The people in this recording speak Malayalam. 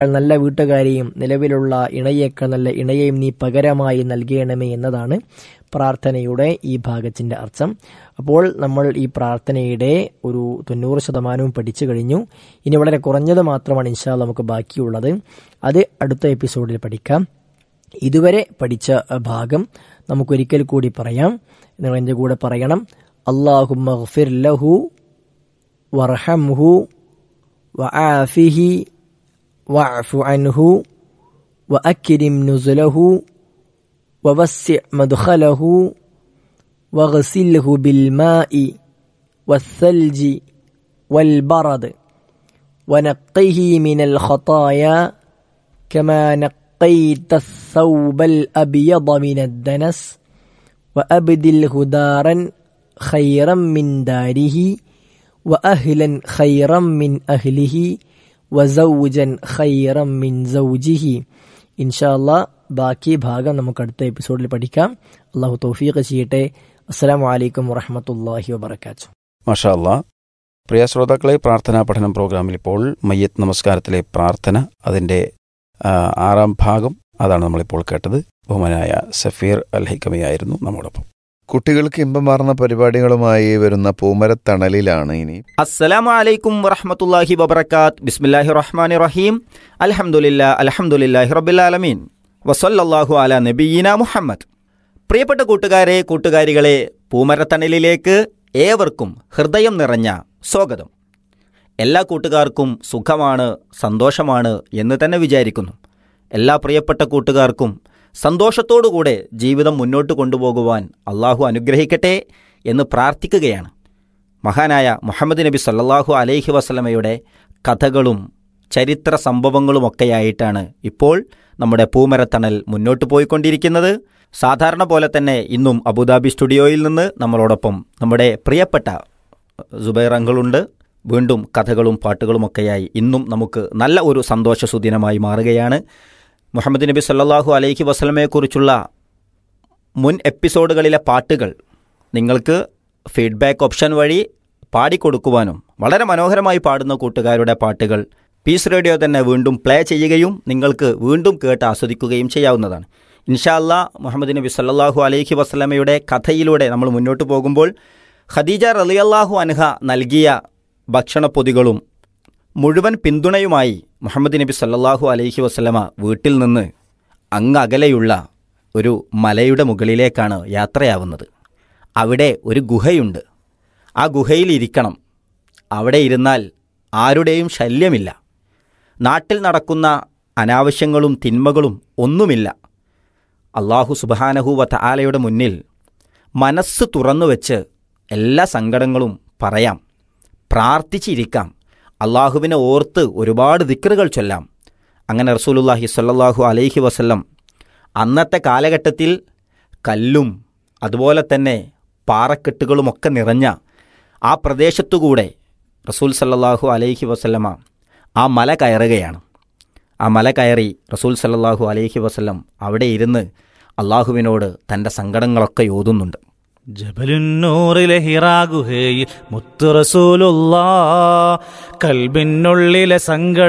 നല്ല വീട്ടുകാരെയും നിലവിലുള്ള ഇണയേക്കാൾ നല്ല ഇണയെയും നീ പകരമായി നൽകണമേ എന്നതാണ് പ്രാർത്ഥനയുടെ ഈ ഭാഗത്തിന്റെ അർത്ഥം അപ്പോൾ നമ്മൾ ഈ പ്രാർത്ഥനയുടെ ഒരു തൊണ്ണൂറ് ശതമാനവും പഠിച്ചു കഴിഞ്ഞു ഇനി വളരെ കുറഞ്ഞത് മാത്രമാണ് ഇൻഷാ നമുക്ക് ബാക്കിയുള്ളത് അത് അടുത്ത എപ്പിസോഡിൽ പഠിക്കാം ഇതുവരെ പഠിച്ച ഭാഗം നമുക്കൊരിക്കൽ കൂടി പറയാം നിങ്ങൾ എൻ്റെ കൂടെ പറയണം അള്ളാഹു മഗ്ഫിർ ലഹു വർഹംഹു വആഫിഹി വഅഫു അൻഹു വഅക്രിം നുസുലഹു ووسع مدخله واغسله بالماء والثلج والبرد ونقه من الخطايا كما نقيت الثوب الابيض من الدنس وابدله دارا خيرا من داره واهلا خيرا من اهله وزوجا خيرا من زوجه ان شاء الله ബാക്കി ഭാഗം നമുക്ക് അടുത്ത എപ്പിസോഡിൽ പഠിക്കാം അള്ളാഹു തൗഫീഖ് ചെയ്യട്ടെ അസ്സാം വലൈക്കും വറഹമത്തല്ലാഹി വബർക്കാത്തു മാഷാ അല്ലാ പ്രിയ ശ്രോതാക്കളെ പ്രാർത്ഥനാ പഠനം പ്രോഗ്രാമിൽ ഇപ്പോൾ മയ്യത്ത് നമസ്കാരത്തിലെ പ്രാർത്ഥന അതിൻ്റെ ആ, ആറാം ഭാഗം അതാണ് നമ്മളിപ്പോൾ കേട്ടത് ബഹുമാനായ സഫീർ അൽ ഹിക്കമയായിരുന്നു നമ്മോടൊപ്പം കുട്ടികൾക്ക് ഇമ്പമാർന്ന പരിപാടികളുമായി വരുന്ന പൂമരത്തണലിലാണ് ഇനി അസ്സലാമു അലൈക്കും വറഹമത്തല്ലാഹി വബർക്കാത്ത് ബിസ്മില്ലാഹി റഹ്മാനി റഹീം അൽഹംദുലില്ലാ അൽഹംദുലില്ലാഹി റബ്ബിൽ ആലമീൻ വസല്ലല്ലാഹു അല നബിയിന മുഹമ്മദ് പ്രിയപ്പെട്ട കൂട്ടുകാരെ കൂട്ടുകാരികളെ പൂമരത്തണലിലേക്ക് ഏവർക്കും ഹൃദയം നിറഞ്ഞ സ്വാഗതം എല്ലാ കൂട്ടുകാർക്കും സുഖമാണ് സന്തോഷമാണ് എന്ന് തന്നെ വിചാരിക്കുന്നു എല്ലാ പ്രിയപ്പെട്ട കൂട്ടുകാർക്കും സന്തോഷത്തോടുകൂടെ ജീവിതം മുന്നോട്ട് കൊണ്ടുപോകുവാൻ അള്ളാഹു അനുഗ്രഹിക്കട്ടെ എന്ന് പ്രാർത്ഥിക്കുകയാണ് മഹാനായ മുഹമ്മദ് നബി സല്ലല്ലാഹു അലൈഹി വസല്ലമയുടെ കഥകളും ചരിത്ര സംഭവങ്ങളുമൊക്കെയായിട്ടാണ് ഇപ്പോൾ നമ്മുടെ പൂമരത്തണൽ മുന്നോട്ട് പോയിക്കൊണ്ടിരിക്കുന്നത് സാധാരണ പോലെ തന്നെ ഇന്നും അബുദാബി സ്റ്റുഡിയോയിൽ നിന്ന് നമ്മളോടൊപ്പം നമ്മുടെ പ്രിയപ്പെട്ട സുബൈർ അങ്കിളുണ്ട് വീണ്ടും കഥകളും പാട്ടുകളുമൊക്കെയായി ഇന്നും നമുക്ക് നല്ല ഒരു സന്തോഷ സുദിനമായി മാറുകയാണ് മുഹമ്മദ് നബി സല്ലല്ലാഹു അലൈഹി വസല്ലമയെക്കുറിച്ചുള്ള മുൻ എപ്പിസോഡുകളിലെ പാട്ടുകൾ നിങ്ങൾക്ക് ഫീഡ്ബാക്ക് ഓപ്ഷൻ വഴി പാടിക്കൊടുക്കുവാനും വളരെ മനോഹരമായി പാടുന്ന കൂട്ടുകാരുടെ പാട്ടുകൾ പീസ് റേഡിയോ തന്നെ വീണ്ടും പ്ലേ ചെയ്യുകയും നിങ്ങൾക്ക് വീണ്ടും കേട്ട് ആസ്വദിക്കുകയും ചെയ്യാവുന്നതാണ് ഇൻഷാല്ല മുഹമ്മദ് നബി സല്ലല്ലാഹു അലൈഹി വസ്ലമയുടെ കഥയിലൂടെ നമ്മൾ മുന്നോട്ട് പോകുമ്പോൾ ഖദീജ റളിയല്ലാഹു അൻഹ നൽകിയ ഭക്ഷണപ്പൊതികളും മുഴുവൻ പിന്തുണയുമായി മുഹമ്മദ് നബി സല്ലല്ലാഹു അലൈഹി വസ്ലമ വീട്ടിൽ നിന്ന് അങ്ങ് അകലെയുള്ള ഒരു മലയുടെ മുകളിലേക്കാണ് യാത്രയാവുന്നത് അവിടെ ഒരു ഗുഹയുണ്ട് ആ ഗുഹയിൽ ഇരിക്കണം അവിടെ ഇരുന്നാൽ ആരുടെയും ശല്യമില്ല നാട്ടിൽ നടക്കുന്ന അനാവശ്യങ്ങളും തിന്മകളും ഒന്നുമില്ല അള്ളാഹു സുബാനഹുവ ആലയുടെ മുന്നിൽ മനസ്സ് തുറന്നു വെച്ച് എല്ലാ സങ്കടങ്ങളും പറയാം പ്രാർത്ഥിച്ചിരിക്കാം അള്ളാഹുവിനെ ഓർത്ത് ഒരുപാട് ദിക്റുകൾ ചൊല്ലാം അങ്ങനെ റസൂലുല്ലാഹി സ്വല്ലല്ലാഹു അലൈഹി വസല്ലം അന്നത്തെ കാലഘട്ടത്തിൽ കല്ലും അതുപോലെ തന്നെ പാറക്കെട്ടുകളുമൊക്കെ നിറഞ്ഞ ആ പ്രദേശത്തുകൂടെ റസൂൽ സല്ലല്ലാഹു അലൈഹി വസല്ലമ ആ മല കയറുകയാണ് ആ മല കയറി റസൂൽ സല്ലല്ലാഹു അലൈഹി വസല്ലം അവിടെ ഇരുന്ന് അള്ളാഹുവിനോട് തൻ്റെ സങ്കടങ്ങളൊക്കെ യോതുന്നുണ്ട് ജബലുന്നൂറിലെ ഹിറാ ഗുഹയിൽ മുത്തു റസൂലുള്ള കൽബിനുള്ളിലെ സങ്കട